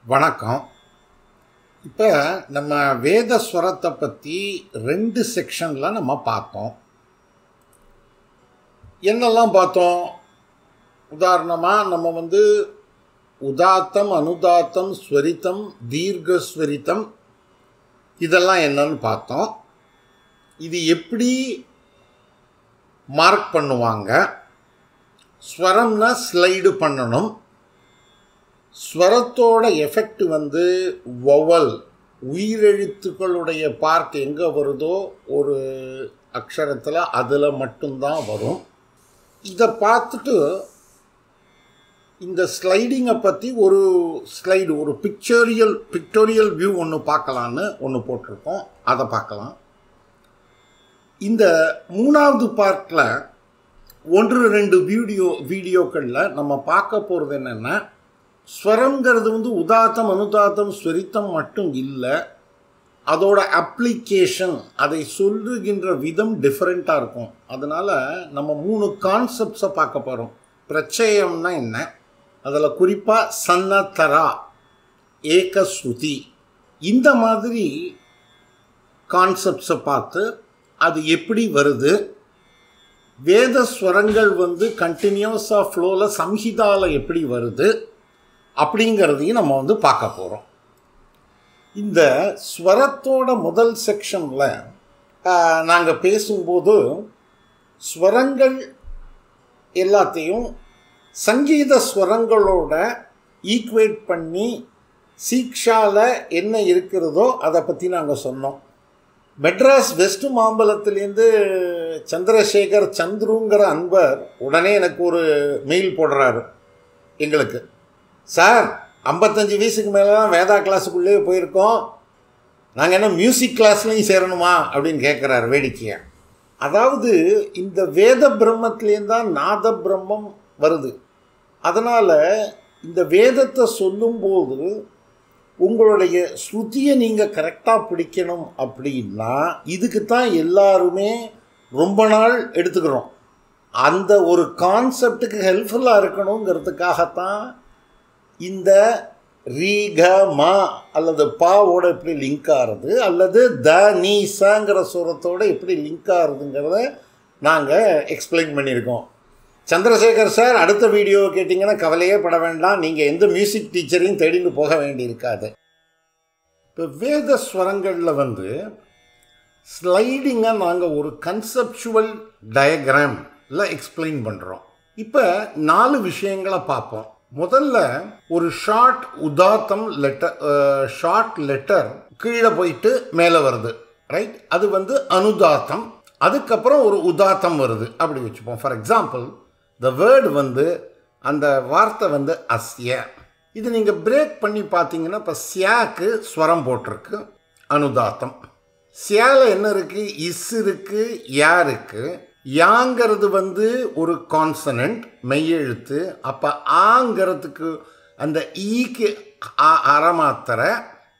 வணக்கம் இப்போ நம்ம வேத ஸ்வரத்தை பற்றி ரெண்டு செக்ஷனில் நம்ம பார்த்தோம் என்னெல்லாம் பார்த்தோம் உதாரணமாக நம்ம வந்து உதாத்தம் அனுதாத்தம் ஸ்வரித்தம் தீர்க்கஸ்வரித்தம் இதெல்லாம் என்னன்னு பார்த்தோம் இது எப்படி மார்க் பண்ணுவாங்க ஸ்வரம்னா ஸ்லைடு பண்ணணும் ஸ்வரத்தோட எஃபெக்ட் வந்து வொவல் உயிரெழுத்துக்களுடைய பார்ட் எங்கே வருதோ ஒரு அக்ஷரத்தில் அதில் மட்டும்தான் வரும் இதை பார்த்துட்டு இந்த ஸ்லைடிங்கை பற்றி ஒரு ஸ்லைடு ஒரு பிக்சோரியல் பிக்டோரியல் வியூ ஒன்று பார்க்கலான்னு ஒன்று போட்டிருக்கோம் அதை பார்க்கலாம் இந்த மூணாவது பார்ட்டில் ஒன்று ரெண்டு வீடியோ வீடியோக்களில் நம்ம பார்க்க போகிறது என்னென்னா ஸ்வரங்கிறது வந்து உதாத்தம் அனுதாத்தம் ஸ்வரித்தம் மட்டும் இல்லை அதோட அப்ளிகேஷன் அதை சொல்லுகின்ற விதம் டிஃப்ரெண்ட்டாக இருக்கும் அதனால் நம்ம மூணு கான்செப்ட்ஸை பார்க்க போகிறோம் பிரச்சயம்னா என்ன அதில் குறிப்பாக சன்னத்தரா ஏகஸ்ருதி இந்த மாதிரி கான்செப்ட்ஸை பார்த்து அது எப்படி வருது வேத ஸ்வரங்கள் வந்து கண்டினியூஸாக ஃப்ளோவில் சம்ஹிதாவில் எப்படி வருது அப்படிங்கிறதையும் நம்ம வந்து பார்க்க போகிறோம் இந்த ஸ்வரத்தோட முதல் செக்ஷனில் நாங்கள் பேசும்போது ஸ்வரங்கள் எல்லாத்தையும் சங்கீத ஸ்வரங்களோட ஈக்குவேட் பண்ணி சீக்ஷாவில் என்ன இருக்கிறதோ அதை பற்றி நாங்கள் சொன்னோம் மெட்ராஸ் வெஸ்ட் மாம்பலத்திலேருந்து சந்திரசேகர் சந்துருங்கிற அன்பர் உடனே எனக்கு ஒரு மெயில் போடுறாரு எங்களுக்கு சார் ஐம்பத்தஞ்சு வயசுக்கு மேலே தான் வேதா கிளாஸுக்குள்ளேயே போயிருக்கோம் நாங்கள் என்ன மியூசிக் கிளாஸ்லையும் சேரணுமா அப்படின்னு கேட்குறாரு வேடிக்கையாக அதாவது இந்த வேத பிரம்மத்துலேருந்து தான் நாத பிரம்மம் வருது அதனால் இந்த வேதத்தை சொல்லும்போது உங்களுடைய ஸ்ருதியை நீங்கள் கரெக்டாக பிடிக்கணும் அப்படின்னா இதுக்கு தான் எல்லாருமே ரொம்ப நாள் எடுத்துக்கிறோம் அந்த ஒரு கான்செப்டுக்கு ஹெல்ப்ஃபுல்லாக இருக்கணுங்கிறதுக்காகத்தான் இந்த ரீக மா அல்லது பாவோட எப்படி லிங்க் ஆகுறது அல்லது த நீசாங்கிற சுரத்தோட எப்படி லிங்க் ஆகுறதுங்கிறத நாங்கள் எக்ஸ்பிளைன் பண்ணியிருக்கோம் சந்திரசேகர் சார் அடுத்த வீடியோ கேட்டிங்கன்னா கவலையே பட வேண்டாம் நீங்கள் எந்த மியூசிக் டீச்சரையும் தேடின்னு போக வேண்டியிருக்காது இப்போ வேத ஸ்வரங்களில் வந்து ஸ்லைடிங்காக நாங்கள் ஒரு கன்செப்சுவல் டயக்ராமில் எக்ஸ்பிளைன் பண்ணுறோம் இப்போ நாலு விஷயங்களை பார்ப்போம் முதல்ல ஒரு ஷார்ட் உதாத்தம் லெட்டர் ஷார்ட் லெட்டர் கீழே போயிட்டு மேலே வருது ரைட் அது வந்து அனுதாத்தம் அதுக்கப்புறம் ஒரு உதாத்தம் வருது அப்படி வச்சுப்போம் ஃபார் எக்ஸாம்பிள் த வேர்டு வந்து அந்த வார்த்தை வந்து அஸ்ய இது நீங்கள் பிரேக் பண்ணி பார்த்தீங்கன்னா இப்போ சியாக்கு ஸ்வரம் போட்டிருக்கு அனுதாத்தம் சியால என்ன இருக்குது இஸ் இருக்குது யா இருக்குது யாங்கிறது வந்து ஒரு கான்சனண்ட் மெய்யெழுத்து அப்போ ஆங்கிறதுக்கு அந்த ஈக்கு அறமாத்திரை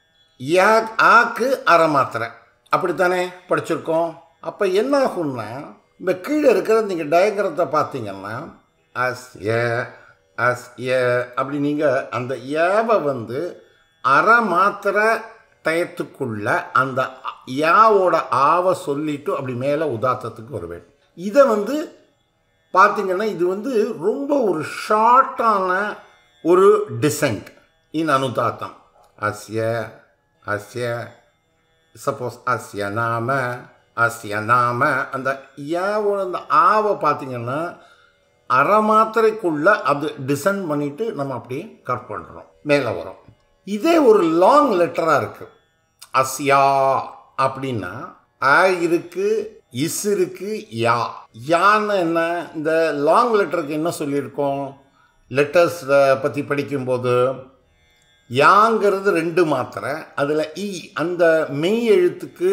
யா ஆக்கு அறமாத்திரை அப்படித்தானே படிச்சிருக்கோம் அப்போ என்ன ஆகும்னா இந்த கீழே இருக்கிற நீங்கள் டயக்ரத்தை பார்த்தீங்கன்னா அஸ் ஏ அஸ் ஏ அப்படி நீங்கள் அந்த ஏவை வந்து அரை மாத்திரை டயத்துக்குள்ள அந்த யாவோட ஆவை சொல்லிட்டு அப்படி மேலே உதாத்தத்துக்கு வருவேன் இதை வந்து பார்த்தீங்கன்னா இது வந்து ரொம்ப ஒரு ஷார்ட்டான ஒரு டிசென்ட் இன் அனுதாத்தம் அஸ்ய அஸ்ய சப்போஸ் அஸ்ய நாம அஸ்ய நாம அந்த ஏவோட அந்த ஆவை பார்த்தீங்கன்னா அரை மாத்திரைக்குள்ள அது டிசைன் பண்ணிவிட்டு நம்ம அப்படியே கட் பண்ணுறோம் மேலே வரும் இதே ஒரு லாங் லெட்டராக இருக்குது அஸ்யா அப்படின்னா ஆ இருக்கு இஸ் இருக்கு யா யான்னு என்ன இந்த லாங் லெட்டருக்கு என்ன சொல்லியிருக்கோம் லெட்டர்ஸ் பற்றி படிக்கும்போது யாங்கிறது ரெண்டு மாத்திரை அதில் இ அந்த மெய் எழுத்துக்கு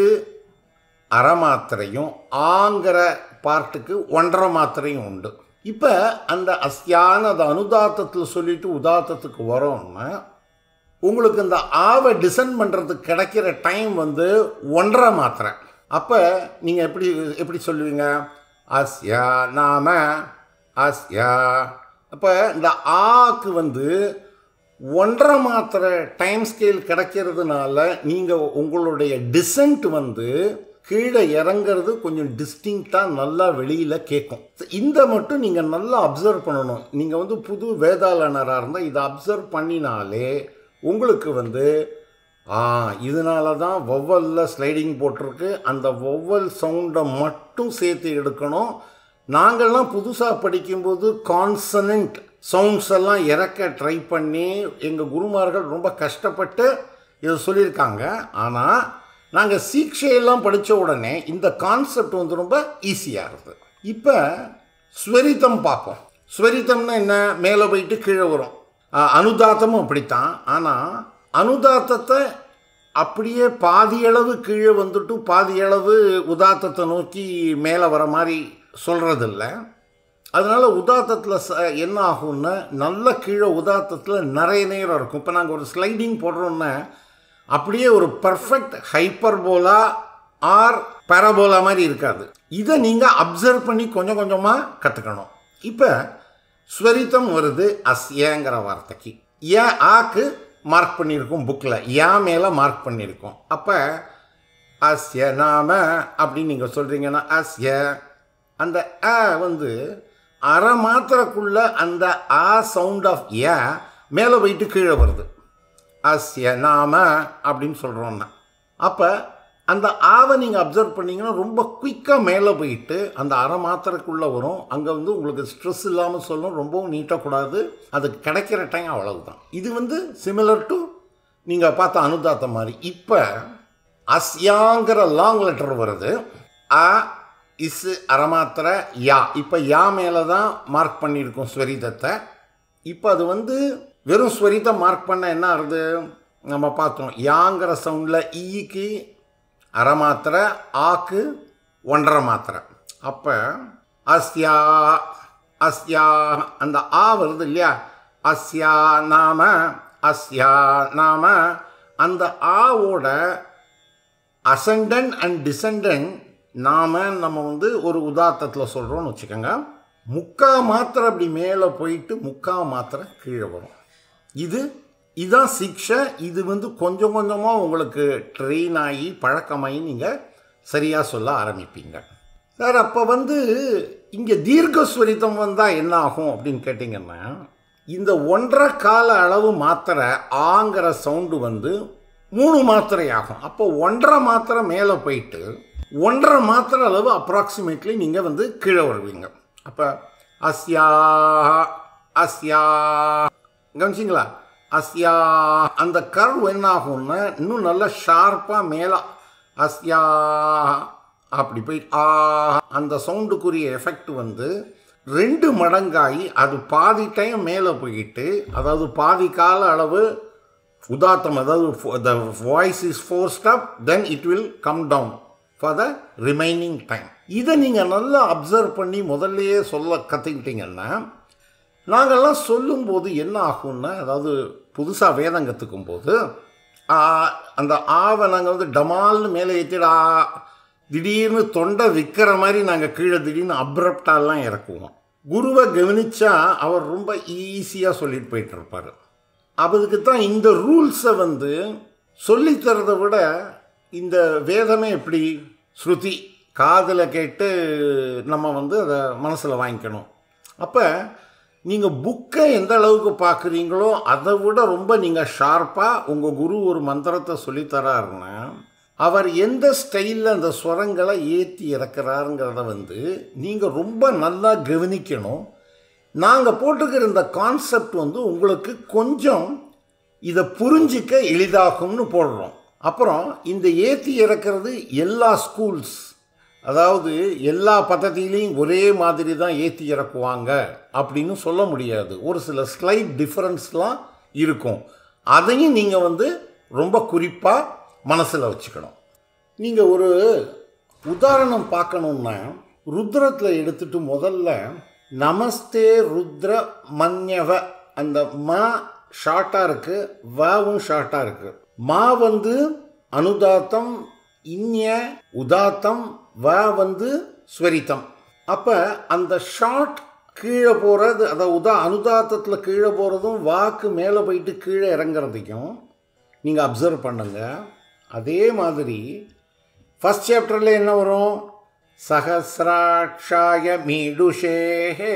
அரை மாத்திரையும் ஆங்கிற பார்ட்டுக்கு ஒன்றரை மாத்திரையும் உண்டு இப்போ அந்த அஸ்யான அந்த அனுதாத்தத்தில் சொல்லிட்டு உதாத்தத்துக்கு வரோம்னா உங்களுக்கு இந்த ஆவை டிசைன் பண்ணுறதுக்கு கிடைக்கிற டைம் வந்து ஒன்றரை மாத்திரை அப்போ நீங்கள் எப்படி எப்படி சொல்லுவீங்க அஸ்யா நாம அஸ்யா அப்போ இந்த ஆக்கு வந்து ஒன்றரை மாத்திரை டைம் ஸ்கேல் கிடைக்கிறதுனால நீங்கள் உங்களுடைய டிசன்ட் வந்து கீழே இறங்குறது கொஞ்சம் டிஸ்டிங்க்டாக நல்லா வெளியில் கேட்கும் இந்த மட்டும் நீங்கள் நல்லா அப்சர்வ் பண்ணணும் நீங்கள் வந்து புது வேதாளனராக இருந்தால் இதை அப்சர்வ் பண்ணினாலே உங்களுக்கு வந்து ஆ இதனால தான் வொவ்வலில் ஸ்லைடிங் போட்டிருக்கு அந்த வொவ்வல் சவுண்டை மட்டும் சேர்த்து எடுக்கணும் நாங்கள்லாம் புதுசாக படிக்கும்போது கான்சனன்ட் சவுண்ட்ஸ் எல்லாம் இறக்க ட்ரை பண்ணி எங்கள் குருமார்கள் ரொம்ப கஷ்டப்பட்டு இதை சொல்லியிருக்காங்க ஆனால் நாங்கள் சீக்ஷையெல்லாம் படித்த உடனே இந்த கான்செப்ட் வந்து ரொம்ப ஈஸியாக இருக்குது இப்போ ஸ்வரித்தம் பார்ப்போம் ஸ்வரித்தம்னா என்ன மேலே போயிட்டு கீழே வரும் அஹ், அனுதாத்தமும் அப்படித்தான் ஆனால் அனுதாத்தத்தை அப்படியே பாதியளவு கீழே வந்துட்டு பாதியளவு உதாத்தத்தை நோக்கி மேலே வர மாதிரி சொல்கிறதில்ல அதனால் உதாத்தத்தில் ச என்ன ஆகும்னா நல்ல கீழே உதாத்தத்தில் நிறைய நேரம் இருக்கும் இப்போ நாங்கள் ஒரு ஸ்லைடிங் போடுறோன்னா அப்படியே ஒரு பர்ஃபெக்ட் ஹைப்பர்போலா ஆர் பேரபோலா மாதிரி இருக்காது இதை நீங்கள் அப்சர்வ் பண்ணி கொஞ்சம் கொஞ்சமாக கற்றுக்கணும் இப்போ ஸ்வரித்தம் வருது அஸ்யங்கிற வார்த்தைக்கு ஏ ஆக்கு மார்க் பண்ணியிருக்கோம் புக்கில் யா மேலே மார்க் பண்ணியிருக்கோம் அப்போ அஸ்ய நாம அப்படின்னு நீங்கள் சொல்கிறீங்கன்னா அஸ்ய அந்த அ வந்து அரை மாத்திரக்குள்ள அந்த ஆ சவுண்ட் ஆஃப் ஏ மேலே போயிட்டு கீழே வருது அஸ்ய நாம அப்படின்னு சொல்கிறோன்னா அப்போ அந்த ஆவை நீங்கள் அப்சர்வ் பண்ணீங்கன்னா ரொம்ப குயிக்காக மேலே போயிட்டு அந்த அரை மாத்திரைக்குள்ளே வரும் அங்கே வந்து உங்களுக்கு ஸ்ட்ரெஸ் இல்லாமல் சொல்லணும் ரொம்பவும் நீட்டக்கூடாது அதுக்கு கிடைக்கிற டைம் அவ்வளவுதான் இது வந்து சிமிலர் டு நீங்கள் பார்த்த அனுதாத்த மாதிரி இப்போ அஸ்யாங்கிற லாங் லெட்டர் வருது அ இஸ் அரமாத்திர யா இப்போ யா மேலே தான் மார்க் பண்ணியிருக்கோம் ஸ்வரிதத்தை இப்போ அது வந்து வெறும் ஸ்வரித்தை மார்க் பண்ண என்ன ஆகுது நம்ம பார்த்தோம் யாங்கிற சவுண்டில் ஈக்கு அரை மாத்திரை ஆக்கு ஒன்றரை மாத்திரை அப்போ அஸ்யா அஸ்யா அந்த ஆ வருது இல்லையா அஸ்யா நாம அஸ்யா நாம அந்த ஆவோட அசண்டன் அண்ட் டிசண்டன் நாம நம்ம வந்து ஒரு உதாத்தத்தில் சொல்கிறோம்னு வச்சுக்கோங்க முக்கா மாத்திரை அப்படி மேலே போயிட்டு முக்கா மாத்திரை கீழே வரும் இது இதான் சிக்ஷை இது வந்து கொஞ்சம் கொஞ்சமாக உங்களுக்கு ட்ரெயின் ஆகி பழக்கமாகி நீங்கள் சரியாக சொல்ல ஆரம்பிப்பீங்க சார் அப்போ வந்து இங்கே தீர்க்கஸ்வரித்தம் வந்தால் என்ன ஆகும் அப்படின்னு கேட்டிங்கன்னா இந்த ஒன்றரை கால அளவு மாத்திரை ஆங்கிற சவுண்டு வந்து மூணு மாத்திரை ஆகும் அப்போ ஒன்றரை மாத்திரை மேலே போயிட்டு ஒன்றரை மாத்திரை அளவு அப்ராக்சிமேட்லி நீங்கள் வந்து கீழே வருவீங்க அப்போ அஸ்யா அஸ்யா கவனிச்சிங்களா அஸ்யா அந்த கர்வ் என்ன ஆகும்னா இன்னும் நல்லா ஷார்ப்பாக மேலே அஸ்யா அப்படி போய் ஆ அந்த சவுண்டுக்குரிய எஃபெக்ட் வந்து ரெண்டு மடங்காகி அது பாதி டைம் மேலே போயிட்டு அதாவது பாதி கால அளவு உதாத்தம் அதாவது the voice is for step then it will come down for the remaining time இதை நீங்கள் நல்லா அப்சர்வ் பண்ணி முதல்லையே சொல்ல கற்றுக்கிட்டீங்கன்னா நாங்கள்லாம் சொல்லும்போது என்ன ஆகும்னா அதாவது புதுசாக வேதம் கற்றுக்கும் போது ஆ, அந்த ஆவை நாங்கள் வந்து டமால்னு மேலே ஏற்றிடா திடீர்னு தொண்டை விற்கிற மாதிரி நாங்கள் கீழே திடீர்னு அப்ரப்டாலாம் இறக்குவோம் குருவை கவனிச்சா அவர் ரொம்ப ஈஸியாக சொல்லிட்டு போயிட்டு இருப்பார் அதுக்கு தான் இந்த ரூல்ஸை வந்து சொல்லித்தரதை விட இந்த வேதமே எப்படி ஸ்ருதி காதில் கேட்டு நம்ம வந்து அதை மனசில் வாங்கிக்கணும் அப்போ நீங்கள் புக்கை எந்த அளவுக்கு பார்க்குறீங்களோ அதை விட ரொம்ப நீங்கள் ஷார்ப்பாக உங்கள் குரு ஒரு மந்திரத்தை சொல்லித்தராருன்னா அவர் எந்த ஸ்டைலில் அந்த ஸ்வரங்களை ஏற்றி இறக்குறாருங்கிறத வந்து நீங்கள் ரொம்ப நல்லா கவனிக்கணும் நாங்கள் போட்டுக்கிற இந்த கான்செப்ட் வந்து உங்களுக்கு கொஞ்சம் இதை புரிஞ்சிக்க எளிதாகும்னு போடுறோம் அப்புறம் இந்த ஏற்றி இறக்குறது எல்லா ஸ்கூல்ஸ் அதாவது எல்லா பദ്ധதியிலையும் ஒரே மாதிரி தான் ஏற்றி இறக்குவாங்க அப்படின்னு சொல்ல முடியாது ஒரு சில ஸ்லைட் டிஃப்ரென்ஸ்லாம் இருக்கும் அதையும் நீங்கள் வந்து ரொம்ப குறிப்பாக மனசில் வச்சுக்கணும் நீங்கள் ஒரு உதாரணம் பார்க்கணுன்னா ருத்ரத்தில் எடுத்துட்டு முதல்ல நமஸ்தே ருத்ர மன்யவ அந்த ம ஷார்ட்டாக இருக்குது வவும் ஷார்ட்டாக இருக்குது மா வந்து அனுதாத்தம் இன்ய உதாத்தம் வ வந்து ஸ்வரித்தம் அப்போ அந்த ஷார்ட் கீழே போகிறது அதை உதா அனுதாத்தத்தில் கீழே போகிறதும் வாக்கு மேலே போயிட்டு கீழே இறங்குறதையும் நீங்கள் அப்சர்வ் பண்ணுங்க அதே மாதிரி ஃபஸ்ட் சாப்டரில் என்ன வரும் சகசிராட்சாய மீடுஷேஹே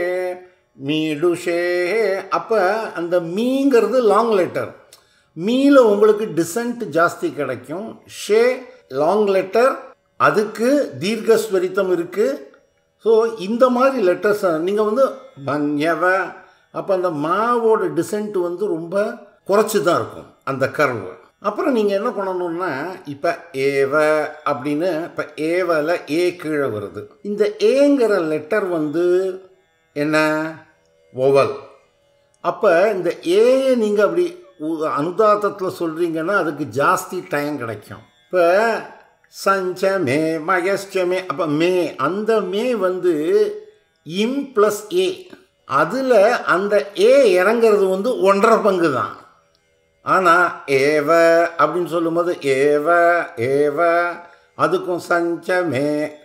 மீடுஷேஹே அப்போ அந்த மீங்கிறது லாங் லெட்டர் மீல உங்களுக்கு டிசன்ட் ஜாஸ்தி கிடைக்கும் ஷே லாங் லெட்டர் அதுக்கு தீர்க்கஸ்வரித்தம் இருக்குது ஸோ இந்த மாதிரி லெட்டர்ஸ் நீங்கள் வந்து மன்யவ அப்போ அந்த மாவோட டிசன்ட் வந்து ரொம்ப குறைச்சி தான் இருக்கும் அந்த கர்வு அப்புறம் நீங்கள் என்ன பண்ணணும்னா இப்போ ஏவ அப்படின்னு இப்போ ஏவல ஏ கீழே வருது இந்த ஏங்கிற லெட்டர் வந்து என்ன ஒவல் அப்போ இந்த ஏயை நீங்கள் அப்படி உ- அனுதாத்தத்தில் சொல்கிறீங்கன்னா அதுக்கு ஜாஸ்தி டைம் கிடைக்கும் இப்போ சஞ்சமே மயஸ்டமே அப்போ மே அந்த மே வந்து இம் ப்ளஸ் ஏ அதில் அந்த ஏ இறங்குறது வந்து ஒன்றரை பங்கு தான் ஆனால் ஏவ அப்படின்னு சொல்லும்போது ஏவ ஏவ அதுக்கும் சஞ்சமே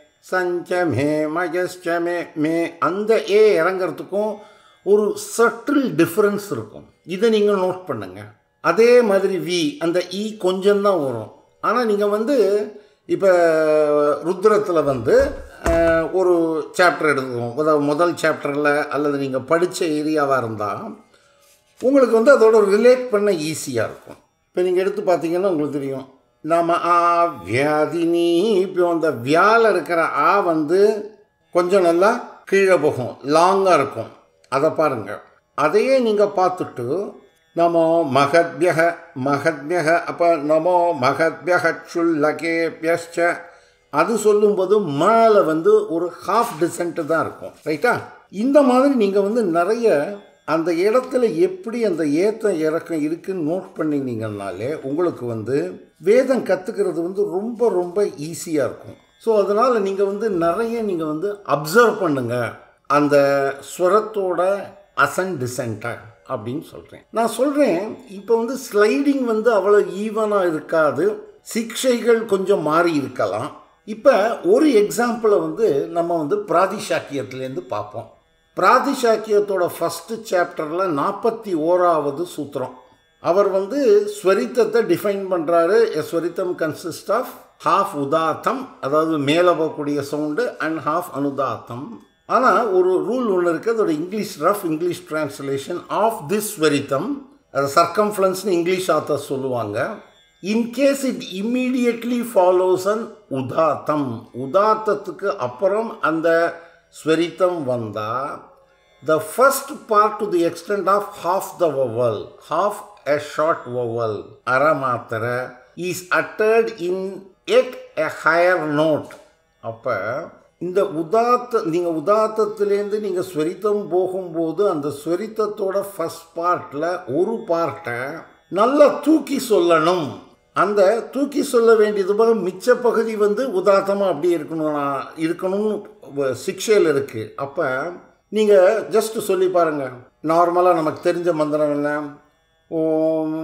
சஞ்சமே மயஸ்டமே மே அந்த ஏ இறங்குறதுக்கும் ஒரு சட்டில் டிஃப்ரென்ஸ் இருக்கும் இதை நீங்கள் நோட் பண்ணுங்க அதே மாதிரி வி அந்த இ கொஞ்சம் தான் வரும் ஆனால் நீங்கள் வந்து இப்போ ருத்ரத்தில் வந்து அஹ், ஒரு சாப்டர் எடுத்துக்குவோம் அதாவது முதல் சாப்டரில் அல்லது நீங்கள் படித்த ஏரியாவாக இருந்தால் உங்களுக்கு வந்து அதோட ரிலேட் பண்ண ஈஸியாக இருக்கும் இப்போ நீங்கள் எடுத்து பார்த்தீங்கன்னா உங்களுக்கு தெரியும் நாம ஆ வியாதினி இப்போ அந்த வியால இருக்கிற ஆ வந்து கொஞ்சம் நல்லா கீழே போகும் லாங்காக இருக்கும் அதை பாருங்கள் அதையே நீங்கள் பார்த்துட்டு நமோ மகத்யக மகத்யக அப்போ நமோ மகத்யக சுல்லகேபியஸ்ச அது சொல்லும்போது மேலே வந்து ஒரு ஹாஃப் டிசன்ட் தான் இருக்கும் ரைட்டா இந்த மாதிரி நீங்கள் வந்து நிறைய அந்த இடத்துல எப்படி அந்த ஏத்த இறக்கம் இருக்குன்னு நோட் பண்ணினீங்கன்னாலே உங்களுக்கு வந்து வேதம் கற்றுக்கிறது வந்து ரொம்ப ரொம்ப ஈஸியாக இருக்கும் ஸோ அதனால் நீங்கள் வந்து நிறைய நீங்கள் வந்து அப்சர்வ் பண்ணுங்க அந்த ஸ்வரத்தோட அசன் டிசென்ட்டை அப்படின்னு சொல்கிறேன் நான் சொல்கிறேன் இப்போ வந்து ஸ்லைடிங் வந்து அவ்வளோ ஈவனாக இருக்காது சிக்ஷைகள் கொஞ்சம் மாறி இருக்கலாம் இப்போ ஒரு எக்ஸாம்பிளை வந்து நம்ம வந்து பிராதிசாக்கியத்துலேருந்து பார்ப்போம் பிராதிசாக்கியத்தோட ஃபஸ்ட்டு சாப்டரில் நாற்பத்தி ஓராவது சூத்திரம் அவர் வந்து ஸ்வரித்தத்தை டிஃபைன் பண்ணுறாரு ஸ்வரித்தம் கன்சிஸ்ட் ஆஃப் ஹாஃப் உதாத்தம் அதாவது மேலே போகக்கூடிய சவுண்டு அண்ட் ஹாஃப் அனுதாத்தம் ஆனால் ஒரு ரூல் ஒன்று இருக்குது அதோட English rough English translation of this ஸ்வரித்தம் அது சர்க்கம்ஃபரன்ஸ்னு இங்கிலீஷ் ஆத்தர் சொல்லுவாங்க in case it immediately follows an உதாத்தம் உதாத்தத்துக்கு அப்புறம் அந்த ஸ்வரித்தம் வந்தால் the first part to the extent of half the vowel, half a short vowel, aramatra, is uttered in yet a higher note. அப்போ இந்த உதாத்த நீங்கள் உதாத்தத்திலேருந்து நீங்கள் ஸ்வரித்தம் போகும்போது அந்த ஸ்வரித்தத்தோட ஃபஸ்ட் பார்ட்டில் ஒரு பார்ட்டை நல்லா தூக்கி சொல்லணும் அந்த தூக்கி சொல்ல வேண்டியது போக மிச்ச பகுதி வந்து உதாத்தமாக அப்படியே இருக்கணும் இருக்கணும்னு சிக்ஷையில் இருக்குது அப்போ நீங்கள் ஜஸ்ட் சொல்லி பாருங்கள் நார்மலாக நமக்கு தெரிஞ்ச மந்திரம் என்ன ஓம்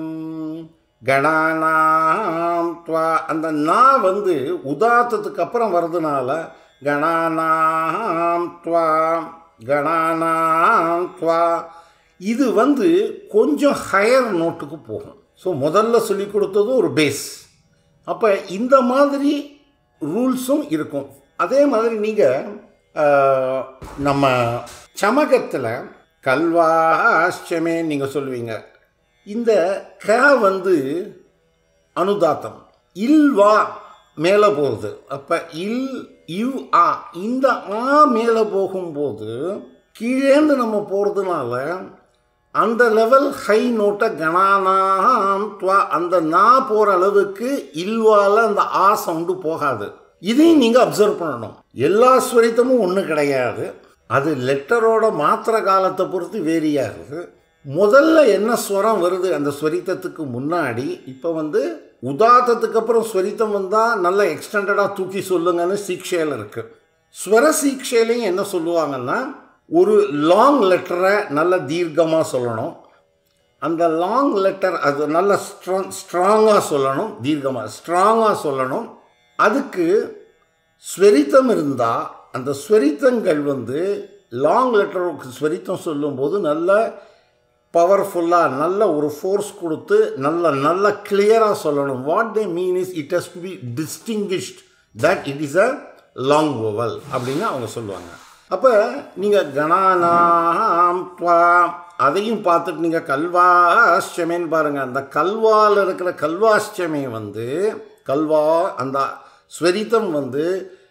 கணானாம் துவா அந்த நா வந்து உதாத்தத்துக்கு அப்புறம் வர்றதுனால கணானாம் துவா கணானாம் துவா இது வந்து கொஞ்சம் ஹையர் நோட்டுக்கு போகும் ஸோ முதல்ல சொல்லி கொடுத்தது ஒரு பேஸ் அப்போ இந்த மாதிரி ரூல்ஸும் இருக்கும் அதே மாதிரி நீங்கள் நம்ம சமகத்தில் கல்வாஷ்டமே நீங்கள் சொல்லுவீங்க இந்த க வந்து அனுதாத்தம் இல்வா மேலே போகுது அப்போ இல் இவ் ஆ இந்த ஆ மேலே போகும்போது கீழேந்து நம்ம போகிறதுனால அந்த லெவல் ஹை நோட்டை கணானாம் துவா அந்த நா போகிற அளவுக்கு இல்வால அந்த ஆ சவுண்டு போகாது இதையும் நீங்கள் அப்சர்வ் பண்ணணும் எல்லா ஸ்வரித்தமும் ஒன்றும் கிடையாது அது லெட்டரோட மாத்திர காலத்தை பொறுத்து வேரி ஆகுது முதல்ல என்ன ஸ்வரம் வருது அந்த ஸ்வரித்தத்துக்கு முன்னாடி இப்போ வந்து உதாத்தத்துக்கு அப்புறம் ஸ்வரித்தம் வந்தால் நல்ல எக்ஸ்டெண்டடாக தூக்கி சொல்லுங்கன்னு சீக்ஷையில் இருக்குது ஸ்வர சீக்ஷையிலையும் என்ன சொல்லுவாங்கன்னா ஒரு லாங் லெட்டரை நல்ல தீர்க்கமாக சொல்லணும் அந்த லாங் லெட்டர் அது நல்ல ஸ்ட்ராங் ஸ்ட்ராங்காக சொல்லணும் தீர்க்கமாக ஸ்ட்ராங்காக சொல்லணும் அதுக்கு ஸ்வரித்தம் இருந்தால் அந்த ஸ்வரித்தங்கள் வந்து லாங் லெட்டருக்கு ஸ்வரித்தம் சொல்லும்போது நல்ல பவர்ஃபுல்லாக நல்ல ஒரு ஃபோர்ஸ் கொடுத்து நல்ல நல்ல கிளியராக சொல்லணும் what they mean is it has to be distinguished that it is a long oval அப்படின்னு அவங்க சொல்லுவாங்க அப்போ நீங்கள் கணானாம் துவா அதையும் பார்த்துட்டு நீங்கள் கல்வாஷ்டமேன்னு பாருங்கள் அந்த கல்வாவில் இருக்கிற கல்வாஷ்டமே வந்து கல்வா அந்த ஸ்வரித்தம் வந்து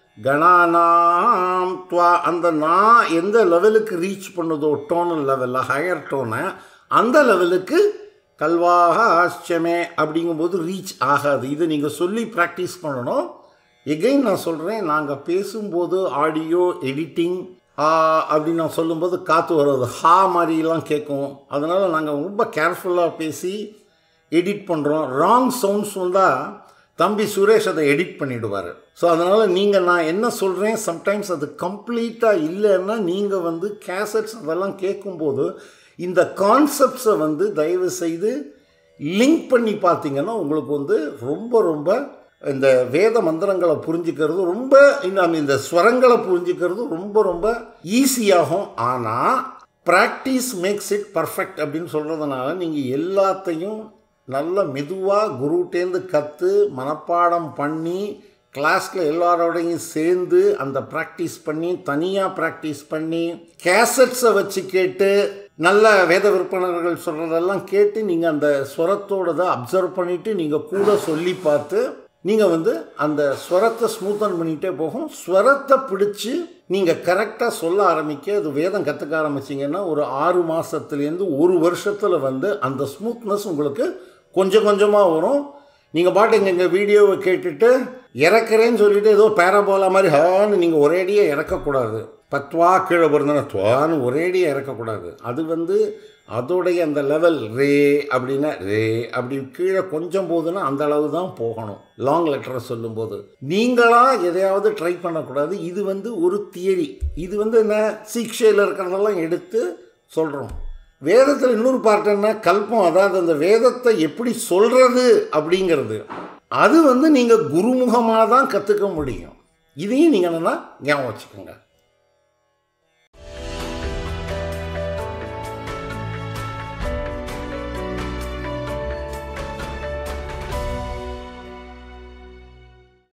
கணானாம் துவா அந்த நான் எந்த லெவலுக்கு ரீச் பண்ணுதோ டோனல் லெவலில் ஹையர் டோனை அந்த லெவலுக்கு கல்வாக ஆச்சமே அப்படிங்கும்போது ரீச் ஆகாது இதை நீங்கள் சொல்லி ப்ராக்டிஸ் பண்ணணும் எகைன் நான் சொல்கிறேன் நாங்கள் பேசும்போது ஆடியோ எடிட்டிங் அப்படின்னு நான் சொல்லும்போது காற்று வர்றது ஹா மாதிரிலாம் கேட்கும் அதனால் நாங்கள் ரொம்ப கேர்ஃபுல்லாக பேசி எடிட் பண்ணுறோம் ராங் சவுண்ட்ஸ் வந்தால் தம்பி சுரேஷ் அதை எடிட் பண்ணிவிடுவார் ஸோ அதனால் நீங்கள் நான் என்ன சொல்கிறேன் சம்டைம்ஸ் அது கம்ப்ளீட்டாக இல்லைன்னா நீங்கள் வந்து கேசட்ஸ் அதெல்லாம் கேட்கும்போது இந்த கான்செப்ட்ஸை வந்து தயவு செய்து லிங்க் பண்ணி பார்த்தீங்கன்னா உங்களுக்கு வந்து ரொம்ப ரொம்ப இந்த வேத மந்திரங்களை புரிஞ்சுக்கிறது ரொம்ப இன்னும் இந்த ஸ்வரங்களை புரிஞ்சுக்கிறது ரொம்ப ரொம்ப ஈஸியாகும் ஆனால் ப்ராக்டிஸ் மேக்ஸ் இட் பர்ஃபெக்ட் அப்படின்னு சொல்கிறதுனால நீங்கள் எல்லாத்தையும் நல்ல மெதுவாக குருட்டேந்து கற்று மனப்பாடம் பண்ணி கிளாஸில் எல்லாரோடையும் சேர்ந்து அந்த ப்ராக்டிஸ் பண்ணி தனியாக ப்ராக்டிஸ் பண்ணி கேசட்ஸை வச்சு கேட்டு நல்ல வேத விற்பனர்கள் சொல்கிறதெல்லாம் கேட்டு நீங்கள் அந்த ஸ்வரத்தோடதை அப்சர்வ் பண்ணிவிட்டு நீங்கள் கூட சொல்லி பார்த்து நீங்கள் வந்து அந்த ஸ்வரத்தை ஸ்மூத்தன் பண்ணிகிட்டே போகும் ஸ்வரத்தை பிடிச்சி நீங்கள் கரெக்டாக சொல்ல ஆரம்பிக்க அது வேதம் கற்றுக்க ஆரம்பிச்சிங்கன்னா ஒரு ஆறு மாதத்துலேருந்து ஒரு வருஷத்தில் வந்து அந்த ஸ்மூத்னஸ் உங்களுக்கு கொஞ்சம் கொஞ்சமாக வரும் நீங்கள் பாட்டு எங்கள் வீடியோவை கேட்டுட்டு இறக்குறேன்னு சொல்லிட்டு ஏதோ பேரபோலா மாதிரி ஹான்னு நீங்கள் ஒரேடியாக இறக்கக்கூடாது பத்வா கீழே பிறந்தனா துவான்னு ஒரேடியாக இறக்கக்கூடாது அது வந்து அதோடைய அந்த லெவல் ரே அப்படின்னா ரே அப்படி கீழே கொஞ்சம் போதுன்னா அந்த அளவு தான் போகணும் லாங் லெட்டரை சொல்லும்போது நீங்களாக எதையாவது ட்ரை பண்ணக்கூடாது இது வந்து ஒரு தியரி இது வந்து என்ன சீக்ஷையில் இருக்கிறதெல்லாம் எடுத்து சொல்கிறோம் வேதத்தில் இன்னொரு பார்ட் என்ன கல்பம் அதாவது அந்த வேதத்தை எப்படி சொல்கிறது அப்படிங்கிறது அது வந்து நீங்கள் குருமுகமாக தான் கற்றுக்க முடியும் இதையும் நீங்கள் என்னென்னா ஞாபகம் வச்சுக்கோங்க